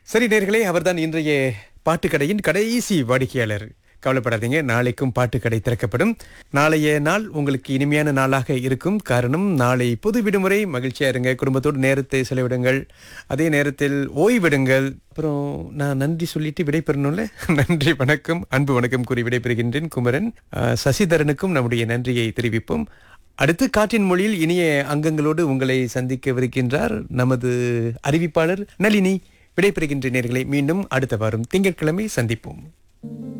சரி நேர்களே அவர்தான் இன்றைய பாட்டுக்கடையின் கடைசி வாடிக்கையாளர் கவலைப்படாதீங்க நாளைக்கும் பாட்டுக்கடை திறக்கப்படும் நாளைய நாள் உங்களுக்கு இனிமையான நாளாக இருக்கும் காரணம் நாளை பொது விடுமுறை மகிழ்ச்சியா இருங்க குடும்பத்தோடு நேரத்தை செலவிடுங்கள் அதே நேரத்தில் ஓய்விடுங்கள் அப்புறம் நான் நன்றி சொல்லிட்டு விடைபெறணும்ல நன்றி வணக்கம் அன்பு வணக்கம் கூறி விடைபெறுகின்றேன் குமரன் அஹ், சசிதரனுக்கும் நம்முடைய நன்றியை தெரிவிப்போம் அடுத்து காற்றின் மொழியில் இனிய அங்கங்களோடு உங்களை சந்திக்கவிருக்கின்றார் நமது அறிவிப்பாளர் நளினி விடைபெறுகின்ற நேர்களை மீண்டும் அடுத்த வாரம் திங்கட்கிழமை சந்திப்போம்